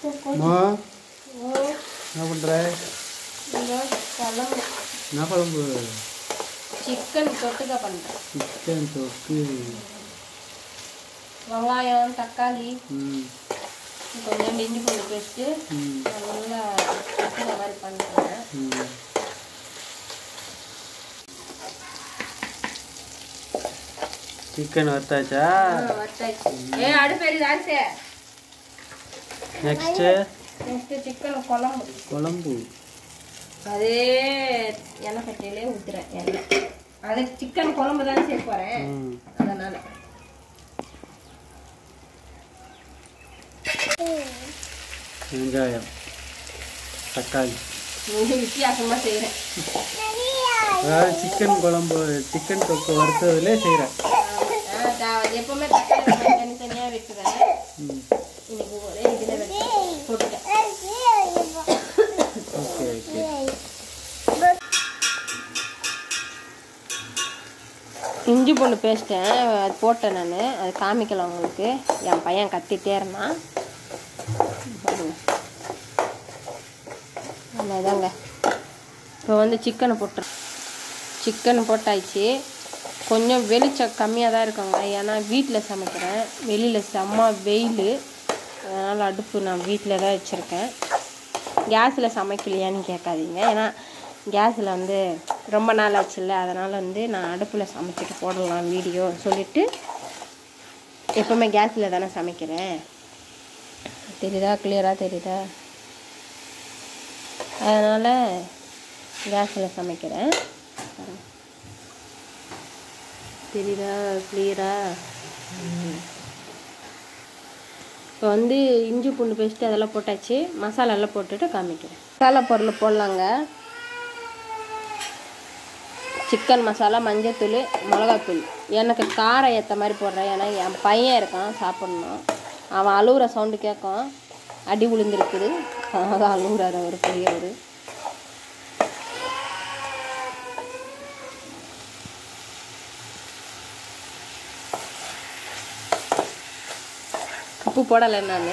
அம்மா என்ன பண்ணுற குழம்பு என்ன குழம்பு சிக்கன் தொட்டுக்க பண்ணுறேன் சிக்கன் தொக்கு வெங்காயம் தக்காளி ம் கொஞ்சம் இஞ்சி பூண்டு பேஸ்ட்டு ம் நல்லா தொட்டுக்க மாதிரி பண்ணுறேன் ம் சிக்கன் வத்தாச்சா வச்சாச்சு ஏ அடுப்பு எரியுது அரிசி நெக்ஸ்ட்டு நெக்ஸ்ட்டு சிக்கன் குழம்பு குழம்பு அதே எண்ணெய் சட்டியிலே ஊற்றுறேன் எண்ணெய் அது சிக்கன் குழம்பு தான் சேர்க்க போகிறேன் ம் அதனால் வெங்காயம் தக்காளி வித்தியாசமாக செய்கிறேன் அதாவது சிக்கன் குழம்பு சிக்கன் தொக்கு வறுத்ததுலே செய்கிறேன் எப்பவுமே தக்காளி வெங்காயம் தனித்தனியாக வைக்கிறேன் ம் இன்னைக்கு ஒரே இதில் வச்சு போட்டுட்டேன் ஓகே ஓகே இஞ்சி பூண்டு பேஸ்ட்டேன் அது போட்டேன் நான் அது காமிக்கல உங்களுக்கு என் பையன் கத்திட்டே இருந்தான் பாருங்க அவ்வளோதாங்க இப்போ வந்து சிக்கனை போட்டுரு சிக்கன் போட்டாச்சு கொஞ்சம் வெளிச்சம் கம்மியாக தான் இருக்குங்க ஏன்னா வீட்டில் சமைக்கிறேன் வெளியில் செம்ம வெயில் அதனால் அடுப்பு நான் வீட்டில் தான் வச்சுருக்கேன் கேஸில் சமைக்கலையான்னு கேட்காதீங்க ஏன்னா கேஸில் வந்து ரொம்ப நாள் ஆச்சுல்ல அதனால் வந்து நான் அடுப்பில் சமைச்சிட்டு போடலாம் வீடியோ சொல்லிவிட்டு எப்போவுமே கேஸில் தானே சமைக்கிறேன் தெரியுதா கிளியராக தெரியுதா அதனால் கேஸில் சமைக்கிறேன் தெரியுதா கிளியரா இப்போ வந்து இஞ்சி பூண்டு பேஸ்ட்டு அதெல்லாம் போட்டாச்சு மசாலாலாம் போட்டுட்டு காமிக்கிறேன் மசாலா பொருள் போடலாங்க சிக்கன் மசாலா மஞ்சத்தூள் மிளகாத்தூள் எனக்கு காரம் ஏற்ற மாதிரி போடுறேன் ஏன்னா என் பையன் இருக்கான் சாப்பிட்ணும் அவன் அழுகுற சவுண்டு கேட்கும் அடி விழுந்திருக்குது அதான் அழுகுறாரு அவர் பெரியவர் உப்பு போடலை நான்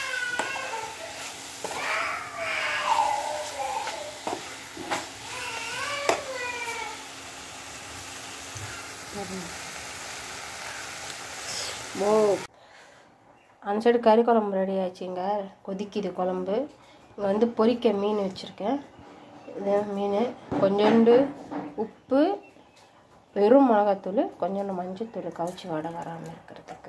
ஓ அந்த சைடு கறி குழம்பு ரெடி ஆச்சுங்க கொதிக்குது குழம்பு இங்கே வந்து பொரிக்க மீன் வச்சுருக்கேன் இது மீன் கொஞ்சோண்டு உப்பு வெறும் மிளகாத்தூள் கொஞ்சோண்டு மஞ்சத்தூள் கவுச்சி வடை வராமல் இருக்கிறதுக்கு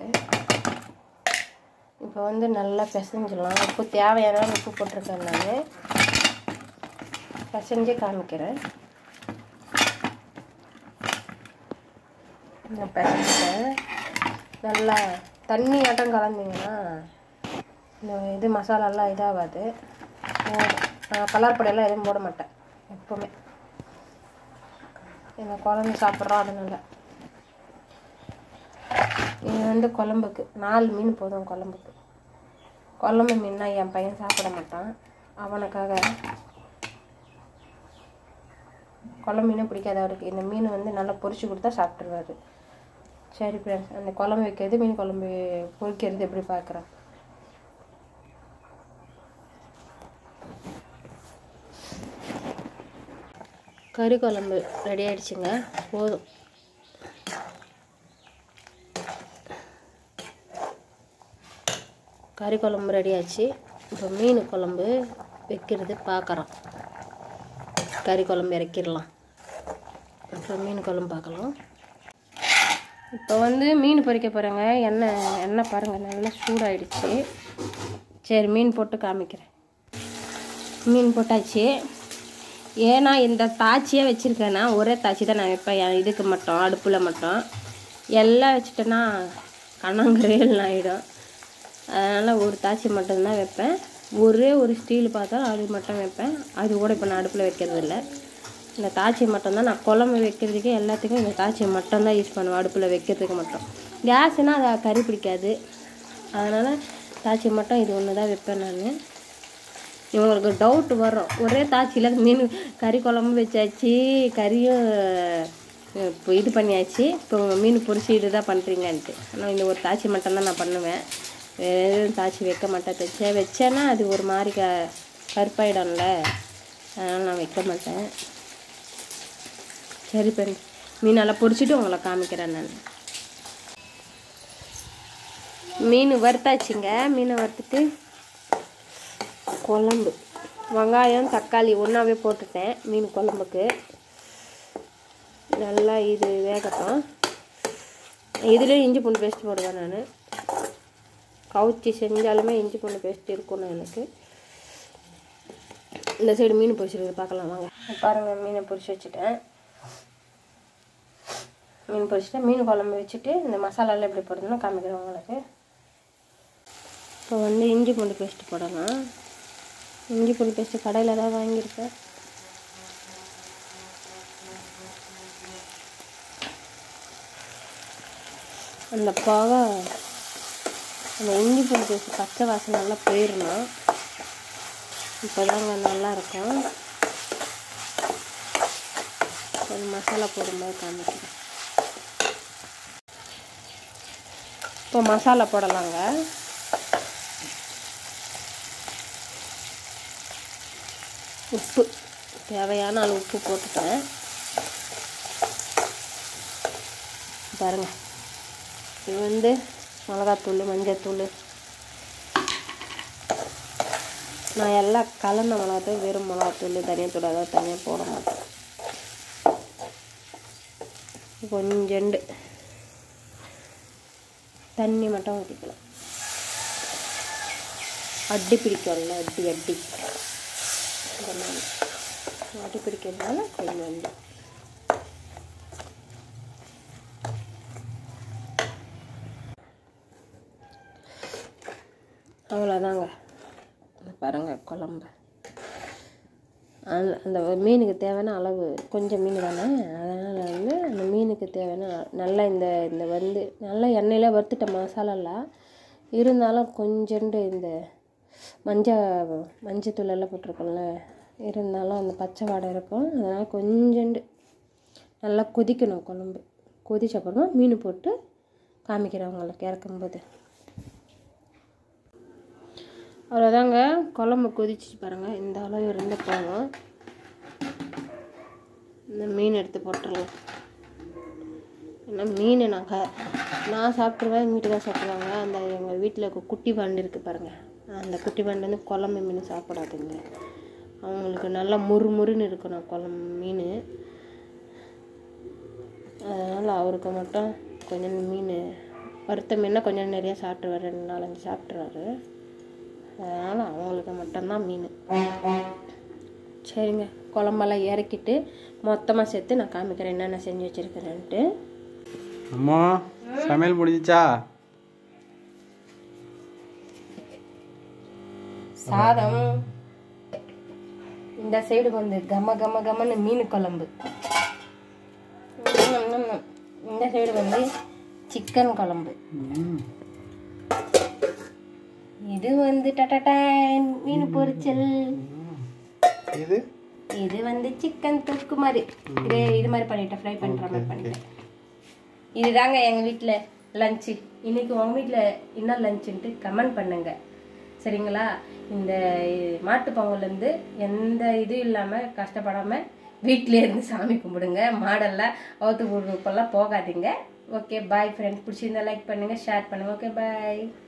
இப்போ வந்து நல்லா பிசைஞ்சிடலாம் உப்பு தேவையான அளவு உப்பு போட்டிருக்கேன் நான் பிசைஞ்சு காமிக்கிறேன் நான் பிசைஞ்சிட்டேன் நல்லா தண்ணி ஆட்டம் கலந்தீங்கன்னா இந்த இது மசாலாலாம் இதாகாது நான் கலர் பொடியெல்லாம் எதுவும் போட மாட்டேன் எப்போவுமே எங்கள் குழந்தை சாப்பிட்றோம் அதனால இது வந்து குழம்புக்கு நாலு மீன் போதும் குழம்புக்கு குழம்பு மீன்னா என் பையன் சாப்பிட மாட்டான் அவனுக்காக குழம்பு மீனே பிடிக்காது அவருக்கு இந்த மீன் வந்து நல்லா பொரிச்சு கொடுத்தா சாப்பிட்ருவாரு சரி ஃப்ரெண்ட்ஸ் அந்த குழம்பு வைக்கிறது மீன் குழம்பு பொரிக்கிறது எப்படி பார்க்குறேன் கறி குழம்பு ரெடி ஆயிடுச்சுங்க போதும் கறி குழம்பு ரெடி ஆச்சு இப்போ மீன் குழம்பு வைக்கிறது பார்க்குறோம் கறி குழம்பு இறக்கிடலாம் அப்புறம் மீன் குழம்பு பார்க்கலாம் இப்போ வந்து மீன் பொரிக்க போகிறேங்க எண்ணெய் எண்ணெய் பாருங்கள் நல்லா சூடாயிடுச்சு சரி மீன் போட்டு காமிக்கிறேன் மீன் போட்டாச்சு ஏன்னா இந்த தாச்சியே வச்சுருக்கேன்னா ஒரே தாச்சி தான் நான் வைப்பேன் என் இதுக்கு மட்டும் அடுப்பில் மட்டும் எல்லாம் வச்சுட்டேன்னா கண்ணாங்கரையில் ஆகிடும் அதனால் ஒரு தாச்சி மட்டும்தான் வைப்பேன் ஒரே ஒரு ஸ்டீல் பார்த்தா அது மட்டும் வைப்பேன் அது கூட இப்போ நான் அடுப்பில் வைக்கிறது இல்லை இந்த தாச்சி மட்டும்தான் நான் குழம்பு வைக்கிறதுக்கு எல்லாத்துக்கும் இந்த தாச்சி மட்டும்தான் யூஸ் பண்ணுவேன் அடுப்பில் வைக்கிறதுக்கு மட்டும் கேஸ்னால் அது கறி பிடிக்காது அதனால் தாச்சி மட்டும் இது ஒன்று தான் வைப்பேன் நான் இவங்களுக்கு டவுட் வரும் ஒரே தாச்சியில் மீன் கறி குழம்பு வச்சாச்சு கறியும் இப்போ இது பண்ணியாச்சு இப்போ உங்கள் மீன் பொரிச்சு இது தான் பண்ணுறீங்கன்ட்டு ஆனால் இந்த ஒரு தாச்சி மட்டும்தான் நான் பண்ணுவேன் வேறு எதுவும் தாச்சி வைக்க மாட்டேன் வச்சே வச்சேன்னா அது ஒரு மாதிரி க கருப்பாயிடும்ல அதனால் நான் வைக்க மாட்டேன் சரி ஃப்ரெண்ட் மீனெல்லாம் பிடிச்சிட்டு உங்களை காமிக்கிறேன் நான் மீன் வறுத்தாச்சுங்க மீனை வறுத்துட்டு குழம்பு வெங்காயம் தக்காளி ஒன்றாவே போட்டுட்டேன் மீன் குழம்புக்கு நல்லா இது வேகட்டும் இதுலேயும் இஞ்சி பூண்டு பேஸ்ட் போடுவேன் நான் கவுச்சி செஞ்சாலுமே இஞ்சி பூண்டு பேஸ்ட் இருக்கணும் எனக்கு இந்த சைடு மீன் பொரிச்சிருக்கு பார்க்கலாம் வாங்க பாருங்கள் மீனை பொரிச்சு வச்சுட்டேன் மீன் பொரிச்சிட்டேன் மீன் குழம்பு வச்சுட்டு இந்த மசாலாலாம் எப்படி போடுறதுன்னு காமிக்கிறேன் உங்களுக்கு இப்போ வந்து இஞ்சி பூண்டு பேஸ்ட் போடலாம் இஞ்சி பூண்டு பேஸ்ட்டு கடையில் தான் வாங்கியிருக்கேன் அந்த பாவை அந்த இஞ்சி பூண்டு பேஸ்ட் பச்சை வாசனை நல்லா போயிடணும் இப்போ தாங்க நல்லா இருக்கும் கொஞ்சம் மசாலா போடும்போது காமிக்கிறேன் இப்போ மசாலா போடலாங்க உப்பு தேவையான அளவு உப்பு போட்டுட்டேன் பாருங்க இது வந்து மிளகாத்தூள் மஞ்சத்தூள் நான் எல்லாம் கலந்த மிளகாத்தூள் வெறும் மிளகாத்தூள் தனியாத்தூள் அதாவது தனியாக போட மாட்டேன் கொஞ்சண்டு தண்ணி மட்டும் ஊற்றிக்கலாம் அடி பிடிக்கும்ல அடி அடி இதெல்லாம் அடி பிடிக்கிறதுனால கொஞ்சம் அவ்வளோதாங்க பாருங்க குழம்பு அந்த அந்த மீனுக்கு தேவையான அளவு கொஞ்சம் மீன் தானே அதனால் வந்து அந்த மீனுக்கு தேவையான நல்லா இந்த இந்த வந்து நல்லா எண்ணெயில் வறுத்துட்ட மசாலாலாம் இருந்தாலும் கொஞ்சோண்டு இந்த மஞ்சள் மஞ்சத்தூள் எல்லாம் போட்டிருக்கோம்ல இருந்தாலும் அந்த பச்சை வாடை இருக்கும் அதனால் கொஞ்சோண்டு நல்லா கொதிக்கணும் குழம்பு கொதிச்ச அப்புறமா மீன் போட்டு காமிக்கிறேன் உங்களுக்கு இறக்கும்போது அவ்வளோதாங்க குழம்பு கொதிச்சு பாருங்கள் இந்த அளவு இருந்த போதும் இந்த மீன் எடுத்து போட்டுருலாம் ஏன்னா மீன் நாங்கள் நான் சாப்பிட்ருவேன் எங்கள் வீட்டுக்கார சாப்பிடுவாங்க அந்த எங்கள் வீட்டில் குட்டி பாண்டு இருக்குது பாருங்கள் அந்த குட்டி பாண்டு வந்து குழம்பு மீன் சாப்பிடாதுங்க அவங்களுக்கு நல்லா முறு முறுன்னு இருக்கணும் குழம்பு மீன் அதனால் அவருக்கு மட்டும் கொஞ்சம் மீன் வறுத்த மீனை கொஞ்சம் நிறையா சாப்பிட்ருவார் ரெண்டு நாலஞ்சு சாப்பிட்ருவாரு அதனால் அவங்களுக்கு மட்டும்தான் மீன் சரிங்க குழம்பெல்லாம் இறக்கிட்டு மொத்தமாக சேர்த்து நான் காமிக்கிறேன் என்னென்ன செஞ்சு வச்சுருக்கிறேன்ட்டு அம்மா சமையல் முடிஞ்சிச்சா சாதம் இந்த சைடு வந்து கம கம கமன்னு மீன் குழம்பு ம், ம், ம். இந்த சைடு வந்து சிக்கன் குழம்பு ம். இது வந்து டட்டடன் மீன் பொரிச்சல் இது இது வந்து சிக்கன் தொக்கு மாதிரி இது இது மாதிரி பண்ணிட்டேன் ஃப்ரை பண்ணுற மாதிரி பண்ணிட்டேன் இதுதாங்க எங்கள் வீட்டில் லஞ்சு இன்னைக்கு உங்கள் வீட்டில் என்ன லஞ்சுன்ட்டு கமெண்ட் பண்ணுங்க சரிங்களா இந்த மாட்டு பொங்கல்லேருந்து எந்த இதுவும் இல்லாமல் கஷ்டப்படாமல் வீட்டிலே இருந்து சாமி கும்பிடுங்க மாடெல்லாம் அவுத்து விடுறப்பெல்லாம் போகாதீங்க ஓகே பாய் ஃப்ரெண்ட் பிடிச்சிருந்தா லைக் பண்ணுங்கள் ஷேர் பண்ணுங்கள் ஓகே பாய்